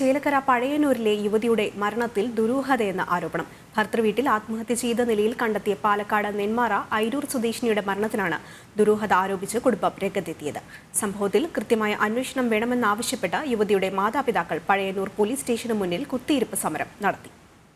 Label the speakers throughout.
Speaker 1: ചേലക്കര പഴയന്നൂരിലെ യുവതിയുടെ മരണത്തിൽ ദുരൂഹതയെന്ന ആരോപണം ഭർത്തൃവീട്ടിൽ ആത്മഹത്യ ചെയ്ത നിലയിൽ കണ്ടെത്തിയ പാലക്കാട് നെന്മാറ ഐരൂർ സ്വദേശിനിയുടെ മരണത്തിനാണ് ദുരൂഹത ആരോപിച്ച് കുടുംബം രംഗത്തെത്തിയത് സംഭവത്തിൽ കൃത്യമായ അന്വേഷണം വേണമെന്നാവശ്യപ്പെട്ട് യുവതിയുടെ മാതാപിതാക്കൾ പഴയന്നൂർ പോലീസ് സ്റ്റേഷന് മുന്നിൽ കുത്തിയിരിപ്പ് സമരം നടത്തി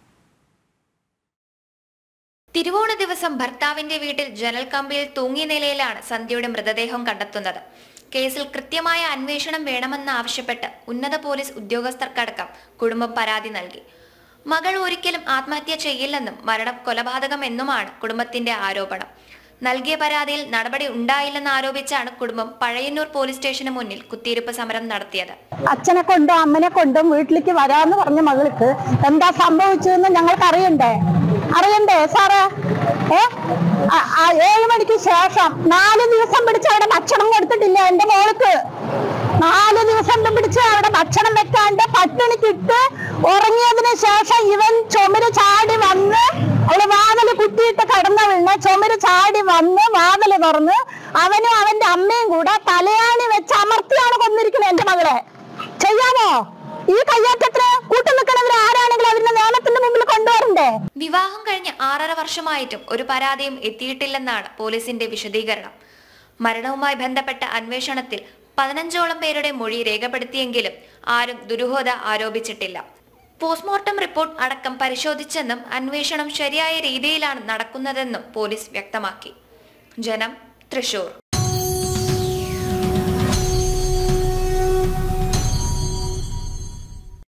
Speaker 2: തിരുവോണ ദിവസം ഭർത്താവിന്റെ വീട്ടിൽ ജനൽ കമ്പിയിൽ തൂങ്ങിയ നിലയിലാണ് സന്ധ്യയുടെ മൃതദേഹം കണ്ടെത്തുന്നത് കേസിൽ കൃത്യമായ അന്വേഷണം വേണമെന്ന് ആവശ്യപ്പെട്ട് ഉന്നത പോലീസ് ഉദ്യോഗസ്ഥർക്കടക്കം കുടുംബം പരാതി നൽകി മകൾ ഒരിക്കലും ആത്മഹത്യ ചെയ്യില്ലെന്നും മരണം കൊലപാതകം എന്നുമാണ് കുടുംബത്തിന്റെ ആരോപണം നൽകിയ പരാതിയിൽ നടപടി ഉണ്ടായില്ലെന്ന് ആരോപിച്ചാണ് കുടുംബം പഴയന്നൂർ പോലീസ് സ്റ്റേഷന് മുന്നിൽ കുത്തിയിരിപ്പ് സമരം നടത്തിയത്
Speaker 3: അച്ഛനെ കൊണ്ടും അമ്മനെ കൊണ്ടും വീട്ടിലേക്ക് വരാന്ന് പറഞ്ഞ മകൾക്ക് എന്താ സംഭവിച്ചതെന്ന് ഞങ്ങൾക്ക് അറിയണ്ടേ അറിയണ്ടേ സാറേ ഏ ആ- ആ ഏഴ് മണിക്ക് ശേഷം നാല് ദിവസം പിടിച്ച് അവിടെ ഭക്ഷണം കൊടുത്തിട്ടില്ല എന്റെ മോൾക്ക് നാല് ദിവസം പിടിച്ച് അവിടെ ഭക്ഷണം വെക്കാണ്ട് പട്ടിണിക്കിട്ട് ഉറങ്ങിയതിന് ശേഷം ഇവൻ ചുമര് ചാടി വന്ന് അവള് വാതില് കുത്തിയിട്ട് കടന്ന വീണ ചുമര് ചാടി വന്ന് വാതില് തുറന്ന് അവനും അവന്റെ അമ്മയും കൂടെ തലയാണി വെച്ച് അമർത്തിയാണ് കൊന്നിരിക്കുന്നത് എന്റെ മകളെ ചെയ്യാമോ ഈ കയ്യേറ്റത്തിന് കൂട്ടു നിൽക്കുന്നവർ ആരാണെങ്കിലും അവരുടെ നിയമത്തിന്റെ മുമ്പിൽ കൊണ്ടുവരണ്ടേ
Speaker 2: വിവാഹം കഴിഞ്ഞ് ആറര വർഷമായിട്ടും ഒരു പരാതിയും എത്തിയിട്ടില്ലെന്നാണ് പോലീസിന്റെ വിശദീകരണം മരണവുമായി ബന്ധപ്പെട്ട അന്വേഷണത്തിൽ പതിനഞ്ചോളം പേരുടെ മൊഴി രേഖപ്പെടുത്തിയെങ്കിലും ആരും ദുരൂഹത ആരോപിച്ചിട്ടില്ല പോസ്റ്റ്മോർട്ടം റിപ്പോർട്ട് അടക്കം പരിശോധിച്ചെന്നും അന്വേഷണം ശരിയായ രീതിയിലാണ് നടക്കുന്നതെന്നും പോലീസ് വ്യക്തമാക്കി ജനം തൃശൂർ